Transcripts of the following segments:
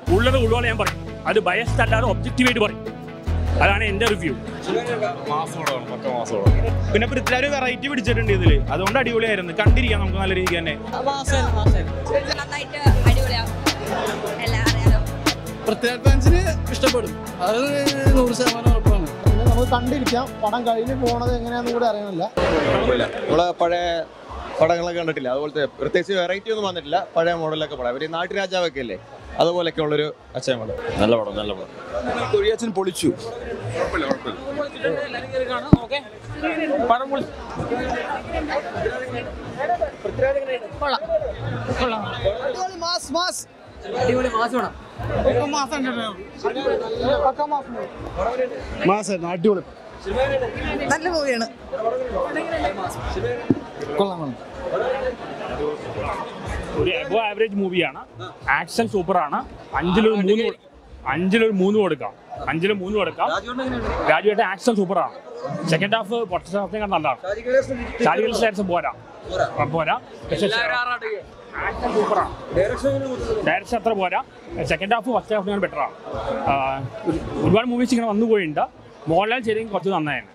ഉള്ളത് ഉള്ളോളം ഞാൻ പറയും അത് ബയസ്ഡ് അല്ലാതെ ഒബ്ജക്റ്റീവായിട്ട് പറയും അതാണ് എൻ്റെ റിവ്യൂ പിന്നെ പൃഥ്വിരാജ് വെറൈറ്റി പിടിച്ചിട്ടുണ്ട് ഇതില് അതുകൊണ്ട് അടിപൊളിയായിരുന്നു കണ്ടിരിക്കാം നമുക്ക് നല്ല രീതിക്ക് തന്നെ നന്നായിട്ട് അടിപൊളിയാവും എല്ലാം അറിയാലോ പൃഥ്വിരാജ് ഫാൻസിന് ഇഷ്ടപ്പെടും അത് നൂറ് ശതമാനം ഉറപ്പാണ് പിന്നെ നമുക്ക് കണ്ടിരിക്കാം പടം കഴിഞ്ഞ് പോണത് എങ്ങനെയാണെന്ന് കൂടി അറിയണമല്ല നമ്മളെ പഴയ പടങ്ങളൊക്കെ കണ്ടിട്ടില്ല അതുപോലത്തെ പ്രത്യേകിച്ച് വെറൈറ്റി ഒന്നും വന്നിട്ടില്ല പഴയ മോഡലൊക്കെ പടം ഒരു നാട്ടുരാജാവൊക്കെ അല്ലേ അതുപോലൊക്കെ ഉള്ളൊരു അച്ഛൻ നല്ല പടം നല്ല പടം തൊഴിയച്ചൻ പൊളിച്ചു മാസ് മാസ് മാസായിരുന്നു അടിപൊളി നല്ല മൂവിയാണ് കൊള്ളാം കൊള്ളാം ഒരു എബോ ആവറേജ് മൂവിയാണ് ആക്ഷൻ സൂപ്പറാണ് അഞ്ചിലൊരു മൂന്ന് കൊ- അഞ്ചിലൊരു മൂന്ന് കൊടുക്കാം അഞ്ചില് മൂന്ന് കൊടുക്കാം രാജുവേട്ടൻ ആക്ഷൻ സൂപ്പറാണ് സെക്കൻഡ് ഹാഫ് ഫസ്റ്റ് ഹാഫിനെ നല്ലതാണ് ഷാരികൾ സ്റ്റാറ്റ്സ് പോരാ ആ, പോരാ പക്ഷേ ആക്ഷൻ സൂപ്പറാണ് ഡയറക്ഷൻ അത്ര പോരാ സെക്കൻഡ് ഹാഫ് ഫസ്റ്റ് ഹാഫിനാണ് ബെറ്ററാണ് ഒരുപാട് മൂവീസ് ഇങ്ങനെ വന്നു പോയിട്ടുണ്ട് മോഹൻലാൽ ശരിക്കും കുറച്ച് നന്നായിരുന്നു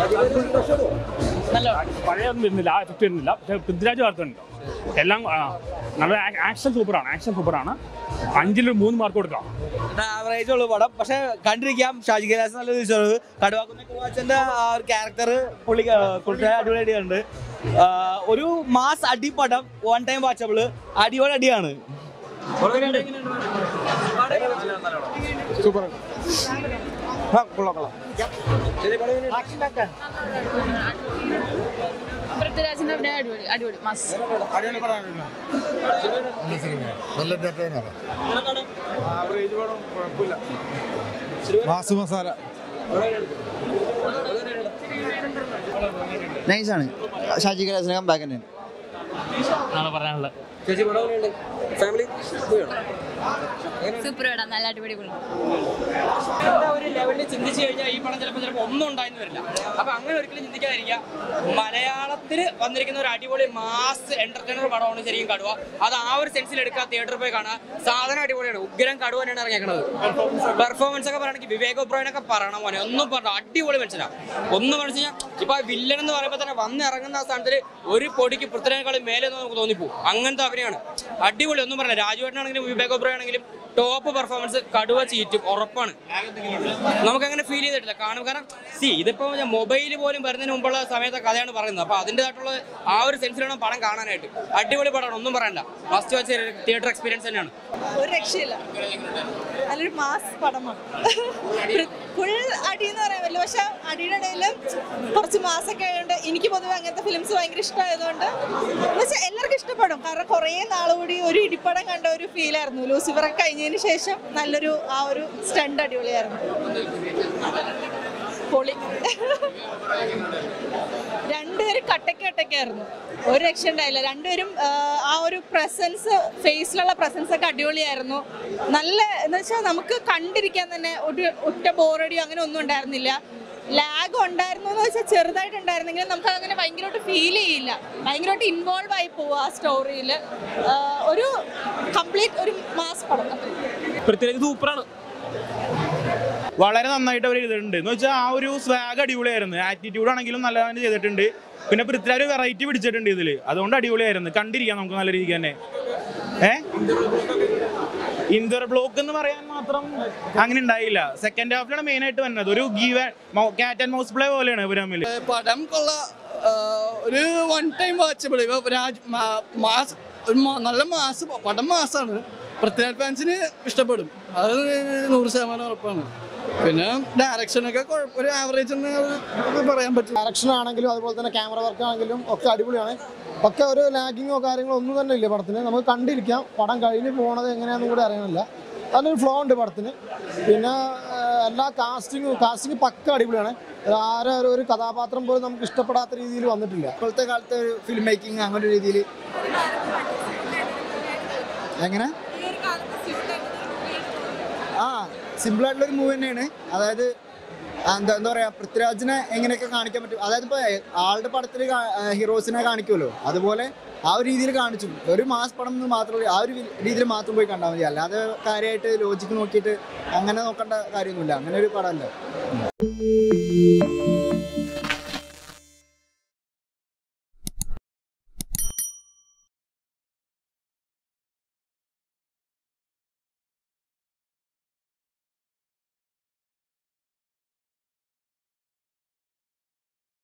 പഴയൊന്നും വരുന്നില്ല ആ എഫക്റ്റ് വരുന്നില്ല പക്ഷേ പൃഥ്വിരാജ് ചേർത്തുണ്ട് എല്ലാം ആ, നല്ല ആക്ഷൻ സൂപ്പറാണ് ആക്ഷൻ സൂപ്പറാണ് അഞ്ചിൽ മൂന്ന് മാർക്ക് കൊടുക്കാം ആവറേജ് ഉള്ളു പടം പക്ഷെ കണ്ടിരിക്കാം ഷാജി കൈലാസ് നല്ല തിരിച്ചറിവ് കടുവാക്കുന്ന കുവാച്ചന്റെ ആ ഒരു ക്യാരക്ടർ പുള്ളി പുള്ളിയുടെ അടിപൊളിയായിട്ടുണ്ട് ഒരു മാസ് അടിപ്പടം വൺ ടൈം വാച്ചബിള് അടിപൊളി അടിയാണ് പൃഥ്വിരാജിന്റെ അഭിനയം അടിപൊളി അടിപൊളി മാസ് മാസ് മസാല നൈസാണ് ഷാജി കൈലാസിന് കമ്പാക്ക് തന്നെയാണ് സൂപ്പർ പടം നല്ല അടിപൊളി പടം ഒരു ലെവലിൽ ചിന്തിച്ചു കഴിഞ്ഞാൽ ഈ പടം ചിലപ്പോൾ ചിലപ്പോൾ ഒന്നും ഉണ്ടായെന്ന് വരില്ല അപ്പൊ അങ്ങനെ ഒരിക്കലും ചിന്തിക്കാതിരിക്കുക മലയാളത്തിൽ വന്നിരിക്കുന്ന ഒരു അടിപൊളി മാസ് എന്റർടൈനർ പടമാണ് ശരിക്കും കടുവ അത് ആ ഒരു സെൻസിൽ എടുക്കുക തിയേറ്ററിൽ പോയി കാണുക സാധനം അടിപൊളിയാണ് ഉഗ്രം കടുവ തന്നെയാണ് ഇറങ്ങിയേക്കുന്നത് പെർഫോമൻസ് ഒക്കെ പറയുകയാണെങ്കിൽ വിവേക് ഒബ്രോയിനൊക്കെ പറയണം മോനെ ഒന്നും പറഞ്ഞ അടിപൊളി മനുഷ്യനാണ് ഒന്ന് പറഞ്ഞു കഴിഞ്ഞാൽ ഇപ്പൊ ആ വില്ലൻ എന്ന് പറയുമ്പോൾ തന്നെ വന്ന് ഇറങ്ങുന്ന ആ സ്ഥാനത്തിൽ ഒരു പൊടിക്ക് പൃഥ്വിനേക്കാളും മേലെ എന്ന് നമുക്ക് തോന്നിപ്പോകും അങ്ങനത്തെ അഭിനയമാണ് അടിപൊളി ഒന്നും പറഞ്ഞില്ല രാജുവേട്ടനാണെങ്കിലും വിവേക് ഒബ്രോയ് ആണെങ്കിലും ടോപ്പ് പെർഫോമൻസ് കടുവ ചീറ്റും ഉറപ്പാണ് നമുക്ക് അങ്ങനെ ഫീൽ ചെയ്തിട്ടില്ല കാണും കാരണം സി ഇതിപ്പോ മൊബൈൽ പോലും വരുന്നതിന് മുമ്പുള്ള സമയത്തെ കഥയാണ് പറയുന്നത് അപ്പൊ അതിൻ്റെതായിട്ടുള്ള ആ ഒരു സെൻസിലാണ് പടം കാണാനായിട്ട് അടിപൊളി പടമാണ് ഒന്നും പറയണ്ട ഫസ്റ്റ് വെച്ച് തിയേറ്റർ എക്സ്പീരിയൻസ് തന്നെയാണ് ഒരു രക്ഷയില്ല നല്ലൊരു മാസ് പടമാണ് ഫുൾ അടി എന്ന് പറയാൻ പറ്റില്ല പക്ഷെ അടിയുടെ ഇടയിലും കുറച്ച് മാസൊക്കെ ആയതുകൊണ്ട് എനിക്ക് പൊതുവെ അങ്ങനത്തെ ഫിലിംസ് ഭയങ്കര ഇഷ്ടമായതുകൊണ്ട് എന്നുവെച്ചാൽ എല്ലാവർക്കും ഇഷ്ടപ്പെടും കാരണം കുറേ നാളുകൂടി ഒരു ഇടിപ്പടം കണ്ട ഒരു ഫീലായിരുന്നു ലൂസിഫറൊക്കെ കഴിഞ്ഞതിന് ശേഷം നല്ലൊരു ആ ഒരു സ്റ്റണ്ട് അടിപൊളിയായിരുന്നു പൊളി രണ്ടുപേരും കട്ടയ്ക്ക് കട്ടയ്ക്കായിരുന്നു ഒരു രക്ഷ ഉണ്ടായില്ല രണ്ടുപേരും ആ, ആ ഒരു പ്രസൻസ് ഫേസിലുള്ള പ്രസൻസ് ഒക്കെ അടിപൊളിയായിരുന്നു നല്ല എന്ന് വെച്ചാൽ നമുക്ക് കണ്ടിരിക്കാൻ തന്നെ ഒരു ഒറ്റ ബോറടിയോ അങ്ങനെ ഒന്നും ഉണ്ടായിരുന്നില്ല ലാഗ് ഉണ്ടായിരുന്നു എന്ന് വെച്ചാൽ ചെറുതായിട്ട് ഉണ്ടായിരുന്നെങ്കിൽ നമുക്ക് അങ്ങനെ ഭയങ്കരമായിട്ട് ഫീൽ ചെയ്യില്ല ഭയങ്കരമായിട്ട് ഇൻവോൾവ് ആയി പോവുക ആ സ്റ്റോറിയിൽ ഒരു കംപ്ലീറ്റ് ഒരു മാസ് പടം പൃഥ്വിരാജ് സൂപ്പറാണ് വളരെ നന്നായിട്ട് അവർ ചെയ്തിട്ടുണ്ട് എന്ന് വെച്ചാൽ ആ ഒരു സ്വാഗ് അടിപൊളിയായിരുന്നു ആറ്റിറ്റ്യൂഡ് ആണെങ്കിലും നല്ല തന്നെ ചെയ്തിട്ടുണ്ട് പിന്നെ പൃഥ്വിരാജ് വെറൈറ്റി പിടിച്ചിട്ടുണ്ട് ഇതിൽ അതുകൊണ്ട് അടിപൊളിയായിരുന്നു കണ്ടിരിക്കാം നമുക്ക് നല്ല രീതിക്ക് തന്നെ ഏ ഇന്റർ ബ്ലോക്ക് എന്ന് പറയാൻ മാത്രം അങ്ങനെ ഉണ്ടായില്ല സെക്കൻഡ് ഹാഫിലാണ് മെയിൻ ആയിട്ട് വന്നത് ഒരു ഗീവ് കാറ്റ് ആൻഡ് മൗസ് പ്ലേ പോലെയാണ് ഇവർ തമ്മിൽ പടം കൊള്ള ഒരു വൺ ടൈം വാച്ചബിൾ രാജ് മാ- മാസ് ഒരു മാ- നല്ല മാസ് പടം മാസാണ് പൃഥ്വിരാജ് ഫാൻസിന് ഇഷ്ടപ്പെടും അത് നൂറ് ശതമാനം ഉറപ്പാണ് പിന്നെ ഡയറക്ഷനൊക്കെ കുഴപ്പം ഒരു ആവറേജ് എന്ന് അത് പറയാൻ പറ്റും ഡയറക്ഷൻ ആണെങ്കിലും അതുപോലെ തന്നെ ക്യാമറ വർക്ക് ആണെങ്കിലും ഒക്കെ അടിപൊളിയാണ് ഒക്കെ ഒരു ലാഗിങ്ങോ കാര്യങ്ങളോ ഒന്നും തന്നെ ഇല്ല പടത്തിന് നമുക്ക് കണ്ടിരിക്കാം പടം കഴിഞ്ഞ് പോണത് എങ്ങനെയാണെന്നും കൂടി അറിയണമല്ല നല്ലൊരു ഫ്ലോ ഉണ്ട് പടത്തിന് പിന്നെ ആ, എല്ലാ കാസ്റ്റിങ്ങും കാസ്റ്റിംഗ് പക്ക അടിപൊളിയാണ് ആരും ഒരു- ഒരു കഥാപാത്രം പോലും നമുക്ക് ഇഷ്ടപ്പെടാത്ത രീതിയിൽ വന്നിട്ടില്ല ഇപ്പോഴത്തെ കാലത്തെ ഒരു ഫിലിം മേക്കിംഗ് അങ്ങനെ ഒരു രീതിയിൽ എങ്ങനെ ആ സിമ്പിൾ ആയിട്ടുള്ള ഒരു മൂവി തന്നെയാണ് അതായത് ആ, എന്താ എന്താ പറയാ പൃഥ്വിരാജിനെ എങ്ങനെയൊക്കെ കാണിക്കാൻ പറ്റും അതായത് ഇപ്പൊ ആളുടെ പടത്തിൽ ഹീറോസിനെ കാണിക്കുമല്ലോ അതുപോലെ ആ ഒരു രീതിയിൽ കാണിച്ചു ഒരു മാസ് പടം എന്ന് മാത്രമല്ല ആ ഒരു രീതിയിൽ മാത്രം പോയി കണ്ടാൽ മതി അല്ലാതെ കാര്യമായിട്ട് ലോജിക്ക് നോക്കിയിട്ട് അങ്ങനെ നോക്കേണ്ട കാര്യമൊന്നുമില്ല അങ്ങനെ ഒരു പടമല്ല